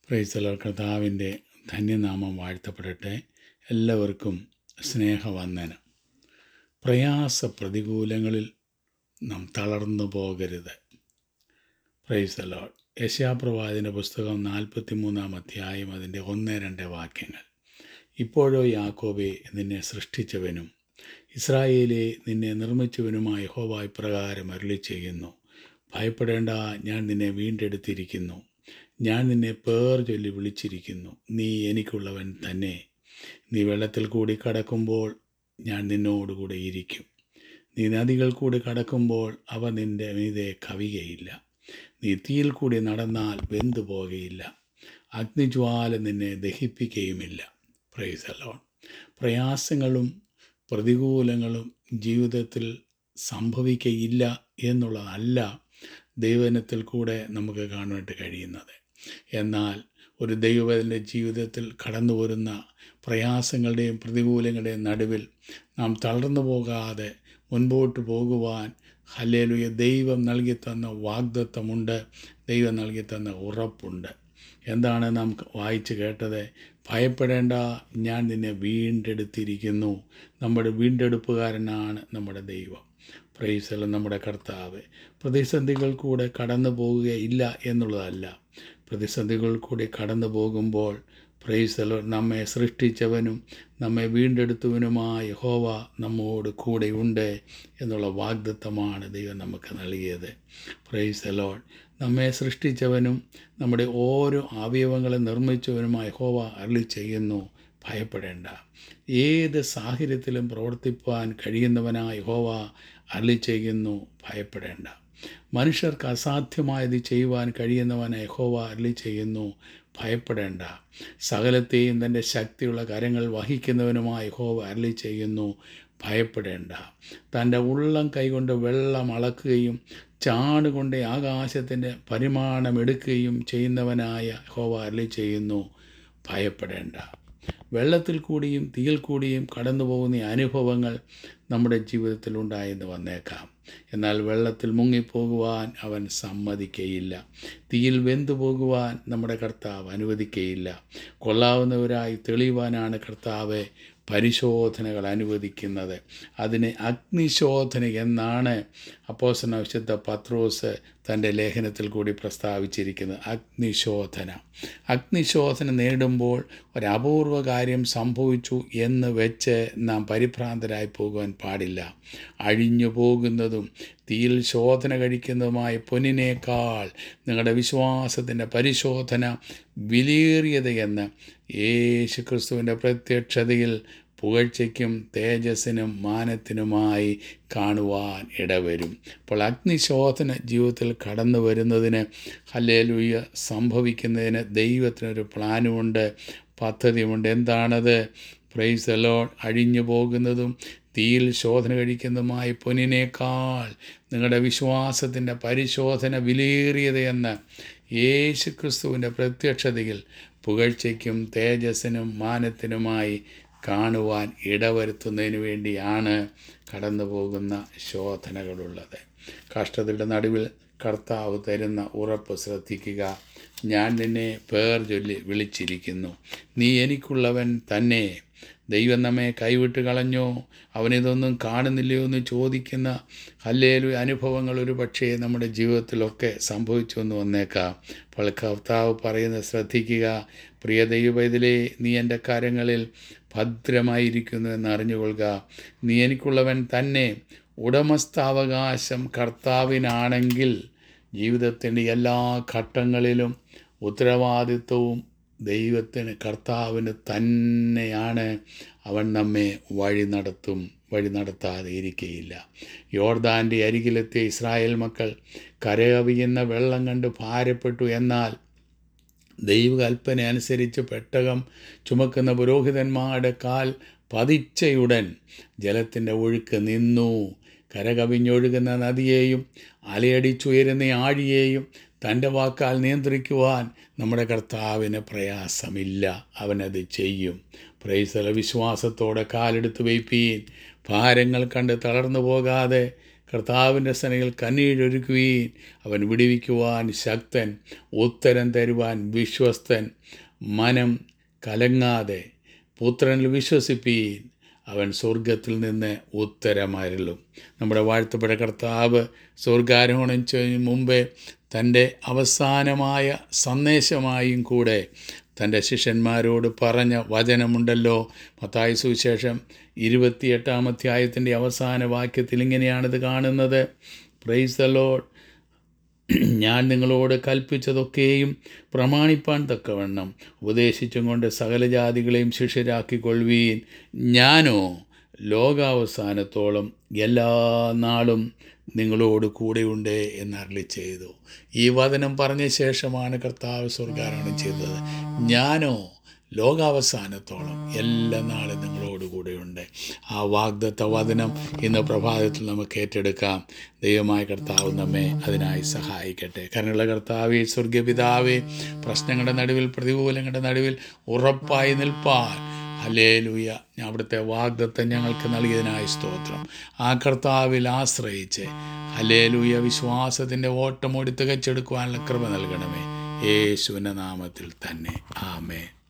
പ്രൈസല കർത്താവിൻ്റെ ധന്യനാമം വാഴ്ത്തപ്പെടട്ടെ എല്ലാവർക്കും സ്നേഹവന്ദനം പ്രയാസ പ്രതികൂലങ്ങളിൽ നാം തളർന്നു പോകരുത് പ്രൈസലോ യശാപ്രവാചന പുസ്തകം നാൽപ്പത്തി മൂന്നാം അധ്യായം അതിൻ്റെ ഒന്ന് രണ്ട് വാക്യങ്ങൾ ഇപ്പോഴോ യാക്കോബെ നിന്നെ സൃഷ്ടിച്ചവനും ഇസ്രായേലെ നിന്നെ നിർമ്മിച്ചവനുമായ ഹോവ ഇപ്രകാരം അരുളി ചെയ്യുന്നു ഭയപ്പെടേണ്ട ഞാൻ നിന്നെ വീണ്ടെടുത്തിരിക്കുന്നു ഞാൻ നിന്നെ പേർ ചൊല്ലി വിളിച്ചിരിക്കുന്നു നീ എനിക്കുള്ളവൻ തന്നെ നീ വെള്ളത്തിൽ കൂടി കടക്കുമ്പോൾ ഞാൻ നിന്നോടുകൂടെ ഇരിക്കും നീ നദികൾ കൂടി കടക്കുമ്പോൾ അവ നിന്റെ മീതെ കവികയില്ല നീ തീയിൽ കൂടി നടന്നാൽ വെന്തു പോകുകയില്ല അഗ്നിജ്വാല നിന്നെ ദഹിപ്പിക്കുകയുമില്ല പ്രൈസ് അലോൺ പ്രയാസങ്ങളും പ്രതികൂലങ്ങളും ജീവിതത്തിൽ സംഭവിക്കയില്ല എന്നുള്ളതല്ല ദൈവനത്തിൽ കൂടെ നമുക്ക് കാണുവാനായിട്ട് കഴിയുന്നത് എന്നാൽ ഒരു ദൈവത്തിൻ്റെ ജീവിതത്തിൽ കടന്നു വരുന്ന പ്രയാസങ്ങളുടെയും പ്രതികൂലങ്ങളുടെയും നടുവിൽ നാം തളർന്നു പോകാതെ മുൻപോട്ട് പോകുവാൻ ഹല്ലേലുയ ദൈവം നൽകി തന്ന വാഗ്ദത്വമുണ്ട് ദൈവം നൽകി തന്ന ഉറപ്പുണ്ട് എന്താണ് നാം വായിച്ച് കേട്ടത് ഭയപ്പെടേണ്ട ഞാൻ നിന്നെ വീണ്ടെടുത്തിരിക്കുന്നു നമ്മുടെ വീണ്ടെടുപ്പുകാരനാണ് നമ്മുടെ ദൈവം പ്രൈസല നമ്മുടെ കർത്താവ് പ്രതിസന്ധികൾ കൂടെ കടന്നു പോവുകയില്ല എന്നുള്ളതല്ല പ്രതിസന്ധികൾ കൂടി കടന്നു പോകുമ്പോൾ പ്രൈസലോ നമ്മെ സൃഷ്ടിച്ചവനും നമ്മെ വീണ്ടെടുത്തവനുമായ ഹോവ നമ്മോട് കൂടെയുണ്ട് എന്നുള്ള വാഗ്ദത്തമാണ് ദൈവം നമുക്ക് നൽകിയത് പ്രൈസലോൺ നമ്മെ സൃഷ്ടിച്ചവനും നമ്മുടെ ഓരോ അവയവങ്ങളെ നിർമ്മിച്ചവനുമായ ഹോവ അരളി ചെയ്യുന്നു ഭയപ്പെടേണ്ട ഏത് സാഹചര്യത്തിലും പ്രവർത്തിപ്പാൻ കഴിയുന്നവനായ ഹോവ അരളി ചെയ്യുന്നു ഭയപ്പെടേണ്ട മനുഷ്യർക്ക് അസാധ്യമായത് ചെയ്യുവാൻ കഴിയുന്നവനായ ഹോവ അരളി ചെയ്യുന്നു ഭയപ്പെടേണ്ട സകലത്തെയും തൻ്റെ ശക്തിയുള്ള കരങ്ങൾ വഹിക്കുന്നവനുമായി ഹോവ അരളി ചെയ്യുന്നു ഭയപ്പെടേണ്ട തൻ്റെ ഉള്ളം കൈകൊണ്ട് വെള്ളം അളക്കുകയും ചാടുകൊണ്ട് ആകാശത്തിൻ്റെ പരിമാണമെടുക്കുകയും ചെയ്യുന്നവനായ ഹോവ അരളി ചെയ്യുന്നു ഭയപ്പെടേണ്ട വെള്ളത്തിൽ കൂടിയും തീയിൽ കൂടിയും കടന്നു പോകുന്ന ഈ അനുഭവങ്ങൾ നമ്മുടെ ജീവിതത്തിൽ ഉണ്ടായെന്ന് വന്നേക്കാം എന്നാൽ വെള്ളത്തിൽ മുങ്ങിപ്പോകുവാൻ അവൻ സമ്മതിക്കയില്ല തീയിൽ വെന്തു പോകുവാൻ നമ്മുടെ കർത്താവ് അനുവദിക്കയില്ല കൊള്ളാവുന്നവരായി തെളിയുവാനാണ് കർത്താവ് പരിശോധനകൾ അനുവദിക്കുന്നത് അതിനെ അഗ്നിശോധന എന്നാണ് അപ്പോസന വിശുദ്ധ പത്രോസ് തൻ്റെ ലേഖനത്തിൽ കൂടി പ്രസ്താവിച്ചിരിക്കുന്നത് അഗ്നിശോധന അഗ്നിശോധന നേടുമ്പോൾ ഒരു അപൂർവ കാര്യം സംഭവിച്ചു എന്ന് വെച്ച് നാം പരിഭ്രാന്തരായി പോകുവാൻ പാടില്ല അഴിഞ്ഞു പോകുന്നതും തീയിൽ ശോധന കഴിക്കുന്നതുമായ പൊന്നിനേക്കാൾ നിങ്ങളുടെ വിശ്വാസത്തിൻ്റെ പരിശോധന വിലയേറിയത് എന്ന് യേശു ക്രിസ്തുവിൻ്റെ പ്രത്യക്ഷതയിൽ പുകഴ്ചയ്ക്കും തേജസ്സിനും മാനത്തിനുമായി കാണുവാൻ ഇടവരും അപ്പോൾ അഗ്നിശോധന ജീവിതത്തിൽ കടന്നു വരുന്നതിന് ഹല്ലേലൂയ സംഭവിക്കുന്നതിന് ദൈവത്തിനൊരു പ്ലാനുമുണ്ട് പദ്ധതിയുമുണ്ട് എന്താണത് പ്രൈസ് അലോൺ അഴിഞ്ഞു പോകുന്നതും തീയിൽ ശോധന കഴിക്കുന്നതുമായ പൊന്നിനേക്കാൾ നിങ്ങളുടെ വിശ്വാസത്തിൻ്റെ പരിശോധന വിലയേറിയത് എന്ന് യേശു ക്രിസ്തുവിൻ്റെ പ്രത്യക്ഷതയിൽ പുകഴ്ചയ്ക്കും തേജസ്സിനും മാനത്തിനുമായി കാണുവാൻ ഇടവരുത്തുന്നതിന് വേണ്ടിയാണ് കടന്നു പോകുന്ന ശോധനകളുള്ളത് കഷ്ടതയുടെ നടുവിൽ കർത്താവ് തരുന്ന ഉറപ്പ് ശ്രദ്ധിക്കുക ഞാൻ നിന്നെ പേർ ചൊല്ലി വിളിച്ചിരിക്കുന്നു നീ എനിക്കുള്ളവൻ തന്നെ ദൈവം നമ്മെ കൈവിട്ട് കളഞ്ഞോ അവനിതൊന്നും കാണുന്നില്ലയോ എന്ന് ചോദിക്കുന്ന ഹല്ലേലു അനുഭവങ്ങൾ ഒരു പക്ഷേ നമ്മുടെ ജീവിതത്തിലൊക്കെ സംഭവിച്ചു എന്ന് വന്നേക്കാം അപ്പോൾ കർത്താവ് പറയുന്നത് ശ്രദ്ധിക്കുക പ്രിയ ദൈവപൈതലേ നീ എൻ്റെ കാര്യങ്ങളിൽ ഭദ്രമായിരിക്കുന്നു എന്ന് അറിഞ്ഞുകൊള്ളുക നീ എനിക്കുള്ളവൻ തന്നെ ഉടമസ്ഥാവകാശം കർത്താവിനാണെങ്കിൽ ജീവിതത്തിൻ്റെ എല്ലാ ഘട്ടങ്ങളിലും ഉത്തരവാദിത്വവും ദൈവത്തിന് കർത്താവിന് തന്നെയാണ് അവൻ നമ്മെ വഴി നടത്തും വഴി നടത്താതെ ഇരിക്കുകയില്ല യോർദാൻ്റെ അരികിലെത്തിയ ഇസ്രായേൽ മക്കൾ കരകവിയുന്ന വെള്ളം കണ്ട് ഭാരപ്പെട്ടു എന്നാൽ ദൈവകൽപ്പന അനുസരിച്ച് പെട്ടകം ചുമക്കുന്ന പുരോഹിതന്മാരുടെ കാൽ പതിച്ചയുടൻ ജലത്തിൻ്റെ ഒഴുക്ക് നിന്നു കരകവിഞ്ഞൊഴുകുന്ന നദിയെയും അലയടിച്ചുയരുന്ന ആഴിയെയും തൻ്റെ വാക്കാൽ നിയന്ത്രിക്കുവാൻ നമ്മുടെ കർത്താവിന് പ്രയാസമില്ല അവനത് ചെയ്യും പ്രൈസല വിശ്വാസത്തോടെ കാലെടുത്ത് വയ്പ്പീൻ ഭാരങ്ങൾ കണ്ട് തളർന്നു പോകാതെ കർത്താവിൻ്റെ സനയിൽ കണ്ണീരൊരുക്കുവീൻ അവൻ വിടിവിക്കുവാൻ ശക്തൻ ഉത്തരം തരുവാൻ വിശ്വസ്തൻ മനം കലങ്ങാതെ പുത്രനിൽ വിശ്വസിപ്പീൻ അവൻ സ്വർഗത്തിൽ നിന്ന് ഉത്തരമരുളും നമ്മുടെ വാഴ്ത്തപ്പെട്ട കർത്താവ് സ്വർഗാരോഹണം ചെയ്യുന്നതിന് മുമ്പേ തൻ്റെ അവസാനമായ സന്ദേശമായും കൂടെ തൻ്റെ ശിഷ്യന്മാരോട് പറഞ്ഞ വചനമുണ്ടല്ലോ മത്തായി സുവിശേഷം ഇരുപത്തിയെട്ടാം അധ്യായത്തിൻ്റെ അവസാന വാക്യത്തിൽ ഇങ്ങനെയാണിത് കാണുന്നത് പ്രൈസ് ദ ലോഡ് ഞാൻ നിങ്ങളോട് കൽപ്പിച്ചതൊക്കെയും പ്രമാണിപ്പാൻ തക്കവണ്ണം ഉപദേശിച്ചും കൊണ്ട് സകല ജാതികളെയും ശിഷ്യരാക്കിക്കൊള്ളുവീൻ ഞാനോ ലോകാവസാനത്തോളം എല്ലാ നാളും നിങ്ങളോട് കൂടെയുണ്ട് എന്നരളി ചെയ്തു ഈ വചനം പറഞ്ഞ ശേഷമാണ് കർത്താവ് സ്വർഗാരോഹണം ചെയ്തത് ഞാനോ ലോകാവസാനത്തോളം എല്ലാ നാളും നിങ്ങളോട് കൂടെയുണ്ട് ആ വാഗ്ദത്ത വചനം ഇന്ന് പ്രഭാതത്തിൽ നമുക്ക് ഏറ്റെടുക്കാം ദൈവമായ കർത്താവ് നമ്മെ അതിനായി സഹായിക്കട്ടെ കരുണയുള്ള കർത്താവേ സ്വർഗപിതാവേ പ്രശ്നങ്ങളുടെ നടുവിൽ പ്രതികൂലങ്ങളുടെ നടുവിൽ ഉറപ്പായി നിൽപ്പാൻ ഹലേലൂയ അവിടുത്തെ വാഗ്ദത്തം ഞങ്ങൾക്ക് നൽകിയതിനായി സ്തോത്രം ആ കർത്താവിൽ ആശ്രയിച്ച് ഹലേലൂയ വിശ്വാസത്തിൻ്റെ ഓട്ടമോടി തികച്ചെടുക്കുവാനുള്ള കൃപ നൽകണമേ യേശുവിൻ്റെ നാമത്തിൽ തന്നെ ആമേ